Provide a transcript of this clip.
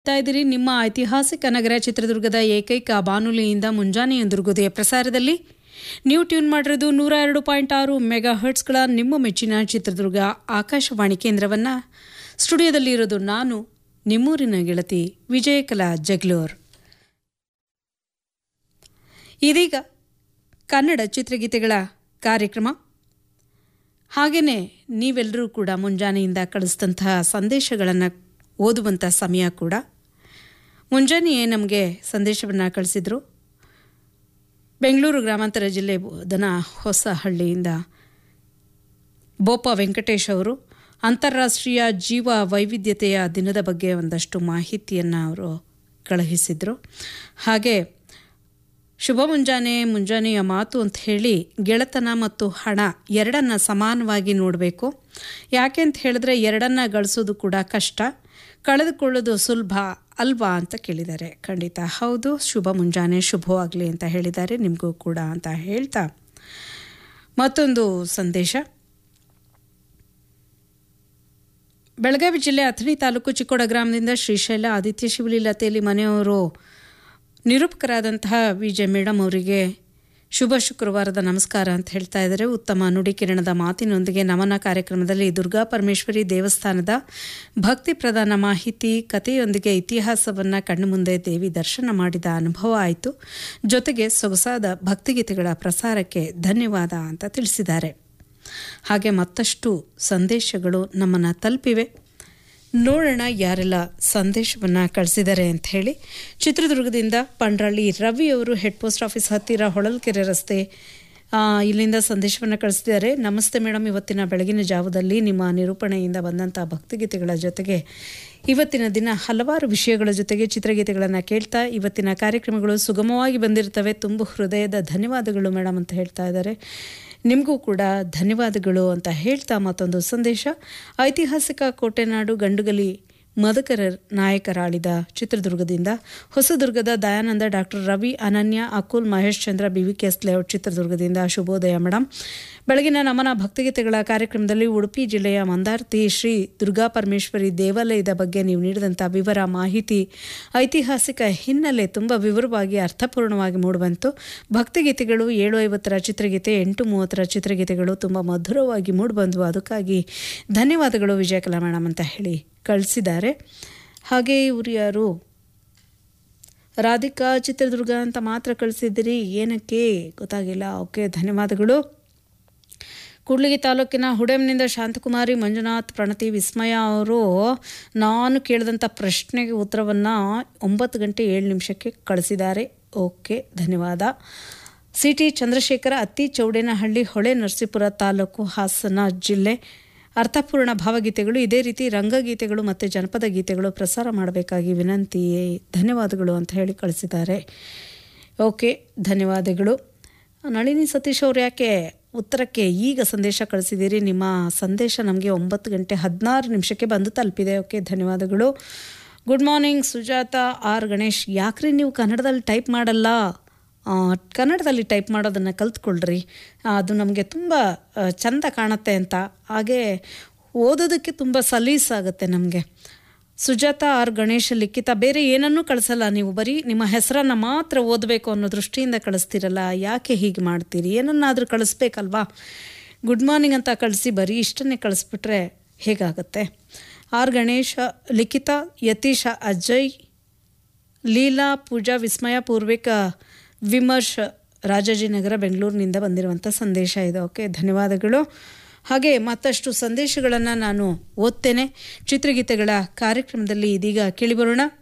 ಕೇಳ್ತಾ ಇದ್ದೀರಿ ನಿಮ್ಮ ಐತಿಹಾಸಿಕ ನಗರ ಚಿತ್ರದುರ್ಗದ ಏಕೈಕ ಬಾನುಲಿಯಿಂದ ಮುಂಜಾನೆಯೊಂದಿರುಗುದೆಯ ಪ್ರಸಾರದಲ್ಲಿ ನೀವು ಟ್ಯೂನ್ ಮಾಡಿರೋದು ನೂರ ಎರಡು ಪಾಯಿಂಟ್ ಆರು ಮೆಗಾ ಹರ್ಟ್ಸ್ಗಳ ನಿಮ್ಮ ಮೆಚ್ಚಿನ ಚಿತ್ರದುರ್ಗ ಆಕಾಶವಾಣಿ ಕೇಂದ್ರವನ್ನ ಸ್ಟುಡಿಯೋದಲ್ಲಿ ಇರೋದು ನಾನು ನಿಮ್ಮೂರಿನ ಗೆಳತಿ ವಿಜಯಕಲಾ ಜಗ್ಲೂರ್ ಇದೀಗ ಕನ್ನಡ ಚಿತ್ರಗೀತೆಗಳ ಕಾರ್ಯಕ್ರಮ ಹಾಗೆಯೇ ನೀವೆಲ್ಲರೂ ಕೂಡ ಮುಂಜಾನೆಯಿಂದ ಕಳಿಸಿದಂತಹ ಸಂದೇಶಗಳನ್ನು ಓದುವಂಥ ಸಮಯ ಕೂಡ ಮುಂಜಾನೆಯೇ ನಮಗೆ ಸಂದೇಶವನ್ನು ಕಳಿಸಿದರು ಬೆಂಗಳೂರು ಗ್ರಾಮಾಂತರ ಜಿಲ್ಲೆ ದನ ಹೊಸಹಳ್ಳಿಯಿಂದ ಬೋಪ ವೆಂಕಟೇಶ್ ಅವರು ಅಂತಾರಾಷ್ಟ್ರೀಯ ಜೀವ ವೈವಿಧ್ಯತೆಯ ದಿನದ ಬಗ್ಗೆ ಒಂದಷ್ಟು ಮಾಹಿತಿಯನ್ನು ಅವರು ಕಳುಹಿಸಿದರು ಹಾಗೆ ಶುಭ ಮುಂಜಾನೆ ಮುಂಜಾನೆಯ ಮಾತು ಅಂತ ಹೇಳಿ ಗೆಳೆತನ ಮತ್ತು ಹಣ ಎರಡನ್ನ ಸಮಾನವಾಗಿ ನೋಡಬೇಕು ಯಾಕೆ ಅಂತ ಹೇಳಿದ್ರೆ ಎರಡನ್ನ ಗಳಿಸೋದು ಕೂಡ ಕಷ್ಟ ಕಳೆದುಕೊಳ್ಳೋದು ಸುಲಭ ಅಲ್ವಾ ಅಂತ ಕೇಳಿದ್ದಾರೆ ಖಂಡಿತ ಹೌದು ಶುಭ ಮುಂಜಾನೆ ಶುಭವಾಗಲಿ ಅಂತ ಹೇಳಿದ್ದಾರೆ ನಿಮಗೂ ಕೂಡ ಅಂತ ಹೇಳ್ತಾ ಮತ್ತೊಂದು ಸಂದೇಶ ಬೆಳಗಾವಿ ಜಿಲ್ಲೆ ಅಥಣಿ ತಾಲೂಕು ಚಿಕ್ಕೋಡ ಗ್ರಾಮದಿಂದ ಶ್ರೀಶೈಲ ಆದಿತ್ಯ ಶಿವಲೀಲತೆಯಲ್ಲಿ ಮನೆಯವರು ನಿರೂಪಕರಾದಂತಹ ವಿಜಯ ಮೇಡಮ್ ಅವರಿಗೆ ಶುಭ ಶುಕ್ರವಾರದ ನಮಸ್ಕಾರ ಅಂತ ಹೇಳ್ತಾ ಇದ್ದಾರೆ ಉತ್ತಮ ನುಡಿ ಕಿರಣದ ಮಾತಿನೊಂದಿಗೆ ನಮನ ಕಾರ್ಯಕ್ರಮದಲ್ಲಿ ದುರ್ಗಾ ಪರಮೇಶ್ವರಿ ದೇವಸ್ಥಾನದ ಭಕ್ತಿ ಪ್ರಧಾನ ಮಾಹಿತಿ ಕಥೆಯೊಂದಿಗೆ ಇತಿಹಾಸವನ್ನು ಕಣ್ಣು ಮುಂದೆ ದೇವಿ ದರ್ಶನ ಮಾಡಿದ ಅನುಭವ ಆಯಿತು ಜೊತೆಗೆ ಸೊಗಸಾದ ಭಕ್ತಿಗೀತೆಗಳ ಪ್ರಸಾರಕ್ಕೆ ಧನ್ಯವಾದ ಅಂತ ತಿಳಿಸಿದ್ದಾರೆ ಹಾಗೆ ಮತ್ತಷ್ಟು ಸಂದೇಶಗಳು ನಮ್ಮನ್ನು ತಲುಪಿವೆ ನೋಡೋಣ ಯಾರೆಲ್ಲ ಸಂದೇಶವನ್ನು ಕಳಿಸಿದ್ದಾರೆ ಅಂತ ಹೇಳಿ ಚಿತ್ರದುರ್ಗದಿಂದ ಪಂಡ್ರಳ್ಳಿ ರವಿ ಅವರು ಹೆಡ್ ಪೋಸ್ಟ್ ಆಫೀಸ್ ಹತ್ತಿರ ಹೊಳಲ್ಕೆರೆ ರಸ್ತೆ ಇಲ್ಲಿಂದ ಸಂದೇಶವನ್ನು ಕಳಿಸಿದ್ದಾರೆ ನಮಸ್ತೆ ಮೇಡಮ್ ಇವತ್ತಿನ ಬೆಳಗಿನ ಜಾವದಲ್ಲಿ ನಿಮ್ಮ ನಿರೂಪಣೆಯಿಂದ ಬಂದಂಥ ಭಕ್ತಿಗೀತೆಗಳ ಜೊತೆಗೆ ಇವತ್ತಿನ ದಿನ ಹಲವಾರು ವಿಷಯಗಳ ಜೊತೆಗೆ ಚಿತ್ರಗೀತೆಗಳನ್ನು ಕೇಳ್ತಾ ಇವತ್ತಿನ ಕಾರ್ಯಕ್ರಮಗಳು ಸುಗಮವಾಗಿ ಬಂದಿರ್ತವೆ ತುಂಬ ಹೃದಯದ ಧನ್ಯವಾದಗಳು ಮೇಡಮ್ ಅಂತ ಹೇಳ್ತಾ ಇದ್ದಾರೆ ನಿಮಗೂ ಕೂಡ ಧನ್ಯವಾದಗಳು ಅಂತ ಹೇಳ್ತಾ ಮತ್ತೊಂದು ಸಂದೇಶ ಐತಿಹಾಸಿಕ ಕೋಟೆನಾಡು ಗಂಡುಗಲಿ ಮದಕರ ನಾಯಕರಾಳಿದ ಚಿತ್ರದುರ್ಗದಿಂದ ಹೊಸದುರ್ಗದ Dayananda doctor Ravi Ananya Akul Mahesh Chandra B V ಕೆಸ್ ಲೇಔಟ್ ಚಿತ್ರದುರ್ಗದಿಂದ ಶುಭೋದಯ ಮೇಡಮ್ ಬೆಳಗಿನ ನಮನ ಭಕ್ತಿಗೀತೆಗಳ ಕಾರ್ಯಕ್ರಮದಲ್ಲಿ ಉಡುಪಿ ಜಿಲ್ಲೆಯ ಮಂದಾರ್ತಿ ಶ್ರೀ ದುರ್ಗಾ ಪರಮೇಶ್ವರಿ ದೇವಾಲಯದ ಬಗ್ಗೆ ನೀವು ನೀಡಿದಂಥ ವಿವರ ಮಾಹಿತಿ ಐತಿಹಾಸಿಕ ಹಿನ್ನೆಲೆ ತುಂಬ ವಿವರವಾಗಿ ಅರ್ಥಪೂರ್ಣವಾಗಿ ಮೂಡಿಬಂತು ಭಕ್ತಿಗೀತೆಗಳು ಏಳು ಐವತ್ತರ ಚಿತ್ರಗೀತೆ ಎಂಟು ಮೂವತ್ತರ ಚಿತ್ರಗೀತೆಗಳು ತುಂಬ ಮಧುರವಾಗಿ ಮೂಡಿಬಂದವು ಅದಕ್ಕಾಗಿ ಧನ್ಯವಾದಗಳು ವಿಜಯಕಲಾ ಮೇಡಮ್ ಅಂತ ಹೇಳಿ ಕಳಿಸಿದ್ದಾರೆ ಹಾಗೆ ಇವರು ಯಾರು ರಾಧಿಕಾ ಚಿತ್ರದುರ್ಗ ಅಂತ ಮಾತ್ರ ಕಳಿಸಿದ್ದೀರಿ ಏನಕ್ಕೆ ಗೊತ್ತಾಗಿಲ್ಲ ಓಕೆ ಧನ್ಯವಾದಗಳು ಕೂಡ್ಲಿಗಿ ತಾಲೂಕಿನ ಹುಡೆಮ್ನಿಂದ ಶಾಂತಕುಮಾರಿ ಮಂಜುನಾಥ್ ಪ್ರಣತಿ ವಿಸ್ಮಯ ಅವರು ನಾನು ಕೇಳಿದಂಥ ಪ್ರಶ್ನೆಗೆ ಉತ್ತರವನ್ನು ಒಂಬತ್ತು ಗಂಟೆ ಏಳು ನಿಮಿಷಕ್ಕೆ ಕಳಿಸಿದ್ದಾರೆ ಓಕೆ ಧನ್ಯವಾದ ಸಿ ಟಿ ಚಂದ್ರಶೇಖರ ಅತ್ತಿ ಚೌಡೇನಹಳ್ಳಿ ಹೊಳೆ ನರಸೀಪುರ ತಾಲೂಕು ಹಾಸನ ಜಿಲ್ಲೆ ಅರ್ಥಪೂರ್ಣ ಭಾವಗೀತೆಗಳು ಇದೇ ರೀತಿ ರಂಗಗೀತೆಗಳು ಮತ್ತು ಜನಪದ ಗೀತೆಗಳು ಪ್ರಸಾರ ಮಾಡಬೇಕಾಗಿ ವಿನಂತಿ ಧನ್ಯವಾದಗಳು ಅಂತ ಹೇಳಿ ಕಳಿಸಿದ್ದಾರೆ ಓಕೆ ಧನ್ಯವಾದಗಳು ನಳಿನಿ ಸತೀಶ್ ಅವರು ಯಾಕೆ ಉತ್ತರಕ್ಕೆ ಈಗ ಸಂದೇಶ ಕಳಿಸಿದ್ದೀರಿ ನಿಮ್ಮ ಸಂದೇಶ ನಮಗೆ ಒಂಬತ್ತು ಗಂಟೆ ಹದಿನಾರು ನಿಮಿಷಕ್ಕೆ ಬಂದು ತಲುಪಿದೆ ಓಕೆ ಧನ್ಯವಾದಗಳು good morning Sujatha R Ganesh ಯಾಕ್ರಿ ನೀವು ಕನ್ನಡದಲ್ಲಿ ಟೈಪ್ ಮಾಡಲ್ಲ ಕನ್ನಡದಲ್ಲಿ ಟೈಪ್ ಮಾಡೋದನ್ನು ಕಲ್ತ್ಕೊಳ್ರಿ ಅದು ನಮಗೆ ತುಂಬ ಚಂದ ಕಾಣುತ್ತೆ ಅಂತ ಹಾಗೆ ಓದೋದಕ್ಕೆ ತುಂಬ ಸಲೀಸಾಗುತ್ತೆ ನಮಗೆ ಸುಜಾತ ಆರ್ ಗಣೇಶ್ ಲಿಖಿತ ಬೇರೆ ಏನನ್ನೂ ಕಳಿಸಲ್ಲ ನೀವು ಬರೀ ನಿಮ್ಮ ಹೆಸರನ್ನು ಮಾತ್ರ ಓದಬೇಕು ಅನ್ನೋ ದೃಷ್ಟಿಯಿಂದ ಕಳಿಸ್ತೀರಲ್ಲ ಯಾಕೆ ಹೀಗೆ ಮಾಡ್ತೀರಿ ಏನನ್ನಾದರೂ ಕಳಿಸ್ಬೇಕಲ್ವಾ ಗುಡ್ ಮಾರ್ನಿಂಗ್ ಅಂತ ಕಳಿಸಿ ಬರೀ ಇಷ್ಟನ್ನೇ ಕಳಿಸ್ಬಿಟ್ರೆ ಹೇಗಾಗುತ್ತೆ ಆರ್ ಗಣೇಶ ಲಿಖಿತ ಯತೀಶ ಅಜಯ್ ಲೀಲಾ ಪೂಜಾ ವಿಸ್ಮಯ ಪೂರ್ವಿಕ ವಿಮರ್ಶ್ ರಾಜಾಜಿನಗರ ಬೆಂಗಳೂರಿನಿಂದ ಬಂದಿರುವಂಥ ಸಂದೇಶ ಇದೆ ಓಕೆ ಧನ್ಯವಾದಗಳು ಹಾಗೆ ಮತ್ತಷ್ಟು ಸಂದೇಶಗಳನ್ನು ನಾನು ಓದ್ತೇನೆ ಚಿತ್ರಗೀತೆಗಳ ಕಾರ್ಯಕ್ರಮದಲ್ಲಿ ಇದೀಗ ಕೇಳಿಬರೋಣ